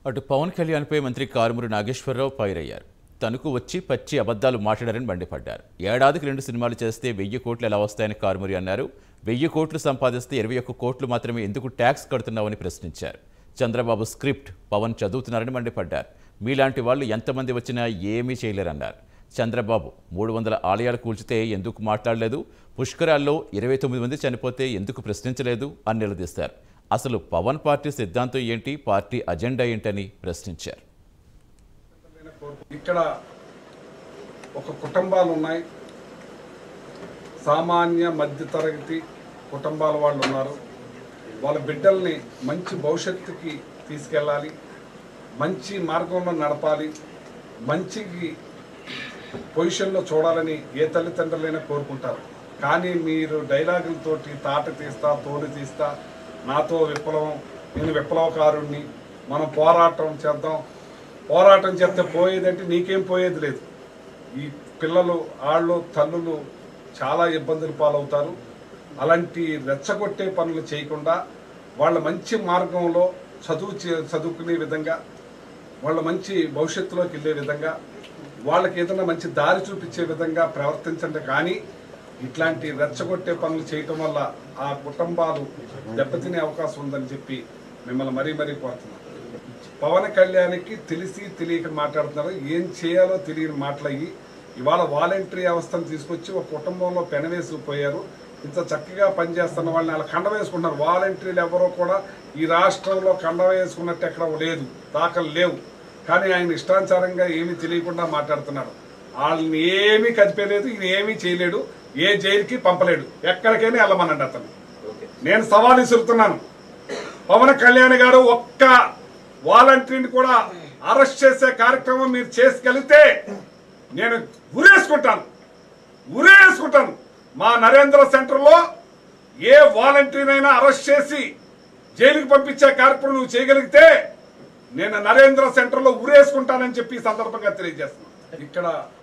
అటు పవన్ కళ్యాణ్పై మంత్రి కారుమూరి నాగేశ్వరరావు పైరయ్యారు తనకు వచ్చి పచ్చి అబద్ధాలు మాట్లాడారని మండిపడ్డారు ఏడాదికి రెండు సినిమాలు చేస్తే వెయ్యి కోట్లు ఎలా వస్తాయని కారుమూరి అన్నారు వెయ్యి కోట్లు సంపాదిస్తే ఇరవై ఒక్క కోట్లు మాత్రమే ఎందుకు ట్యాక్స్ కడుతున్నావని ప్రశ్నించారు చంద్రబాబు స్క్రిప్ట్ పవన్ చదువుతున్నారని మండిపడ్డారు మీలాంటి వాళ్ళు ఎంతమంది వచ్చినా ఏమీ చేయలేరన్నారు చంద్రబాబు మూడు వందల ఆలయాలు కూల్చితే ఎందుకు మాట్లాడలేదు పుష్కరాల్లో ఇరవై తొమ్మిది మంది చనిపోతే ఎందుకు ప్రశ్నించలేదు అని నిలదీస్తారు అసలు పవన్ పార్టీ సిద్ధాంతం ఏంటి పార్టీ అజెండా ఏంటని ప్రశ్నించారు ఇక్కడ ఒక కుటుంబాలు ఉన్నాయి సామాన్య మధ్యతరగతి కుటుంబాల వాళ్ళు ఉన్నారు వాళ్ళ బిడ్డల్ని మంచి భవిష్యత్తుకి తీసుకెళ్ళాలి మంచి మార్గంలో నడపాలి మంచికి పొజిషన్లో చూడాలని ఏ తల్లిదండ్రులైనా కోరుకుంటారు కానీ మీరు డైలాగులతోటి తాట తీస్తా తోలు తీస్తా నాతో విప్లవం నేను విప్లవకారుణ్ణి మనం పోరాటం చేద్దాం పోరాటం చేస్తే పోయేదంటే నీకేం పోయేది లేదు ఈ పిల్లలు ఆళ్ళు తల్లులు చాలా ఇబ్బందులు పాలవుతారు అలాంటి రెచ్చగొట్టే పనులు చేయకుండా వాళ్ళ మంచి మార్గంలో చదువు చే- చదువుకునే విధంగా వాళ్ళ మంచి భవిష్యత్తులోకి వెళ్ళే విధంగా వాళ్ళకి ఏదైనా మంచి దారి చూపించే విధంగా ప్రవర్తించండి కానీ ఇట్లాంటి రెచ్చగొట్టే పనులు చేయటం వల్ల ఆ కుటుంబాలు దెబ్బతినే అవకాశం ఉందని చెప్పి మిమ్మల్ని మరీ మరీ కోరుతున్నాను పవన్ కళ్యాణ్కి తెలిసి తెలియక మాట్లాడుతున్నారు ఏం చేయాలో తెలియని మాటలయ్యి ఇవాళ వాలంటరీ వ్యవస్థను తీసుకొచ్చి ఒక కుటుంబంలో పెనవేసుకుపోయారు ఇంత చక్కగా పనిచేస్తున్న వాళ్ళని అలా కండ వేసుకుంటున్నారు వాలంటీర్లు ఎవరో కూడా ఈ రాష్ట్రంలో కండ వేసుకున్నట్టు ఎక్కడ లేదు దాఖలు లేవు కానీ ఆయన ఇష్టానుసారంగా ఏమీ తెలియకుండా మాట్లాడుతున్నారు వాళ్ళని ఏమీ కదిపేలేదు ఈయన ఏమీ చేయలేడు ఏ జైలుకి పంపలేడు ఎక్కడికైనా వెళ్ళమనండి అతను నేను సవాల్ విసురుతున్నాను పవన్ కళ్యాణ్ గారు ఒక్క వాలంటీర్ని కూడా అరెస్ట్ చేసే కార్యక్రమం మీరు చేసుకెళ్తే నేను ఉరేసుకుంటాను ఉరేసుకుంటాను మా నరేంద్ర సెంటర్లో ఏ వాలంటీర్నైనా అరెస్ట్ చేసి జైలుకి పంపించే కార్యక్రమం నువ్వు చేయగలిగితే నేను నరేంద్ర సెంటర్లో ఉరేసుకుంటానని చెప్పి ఈ సందర్భంగా తెలియజేస్తున్నాను ఇక్కడ